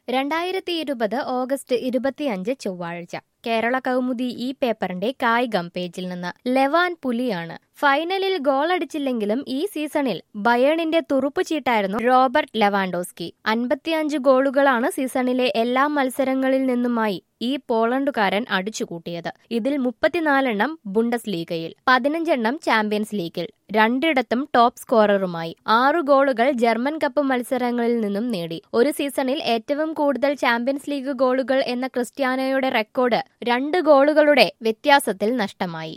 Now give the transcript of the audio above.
രണ്ടായിരത്തി ഇരുപത് ഓഗസ്റ്റ് ഇരുപത്തിയഞ്ച് ചൊവ്വാഴ്ച കേരള കൗമുദി ഈ പേപ്പറിന്റെ കായികം പേജിൽ നിന്ന് ലെവാൻ പുലിയാണ് ഫൈനലിൽ ഗോളടിച്ചില്ലെങ്കിലും ഈ സീസണിൽ ബയേണിന്റെ തുറുപ്പ് ചീട്ടായിരുന്നു റോബർട്ട് ലെവാൻഡോസ്കി അൻപത്തിയഞ്ച് ഗോളുകളാണ് സീസണിലെ എല്ലാ മത്സരങ്ങളിൽ നിന്നുമായി ഈ പോളണ്ടുകാരൻ അടിച്ചുകൂട്ടിയത് ഇതിൽ മുപ്പത്തിനാലെണ്ണം ബുണ്ടസ് ലീഗയിൽ പതിനഞ്ചെണ്ണം ചാമ്പ്യൻസ് ലീഗിൽ രണ്ടിടത്തും ടോപ്പ് സ്കോററുമായി ആറു ഗോളുകൾ ജർമ്മൻ കപ്പ് മത്സരങ്ങളിൽ നിന്നും നേടി ഒരു സീസണിൽ ഏറ്റവും കൂടുതൽ ചാമ്പ്യൻസ് ലീഗ് ഗോളുകൾ എന്ന ക്രിസ്ത്യാനോയുടെ റെക്കോർഡ് രണ്ട് ഗോളുകളുടെ വ്യത്യാസത്തിൽ നഷ്ടമായി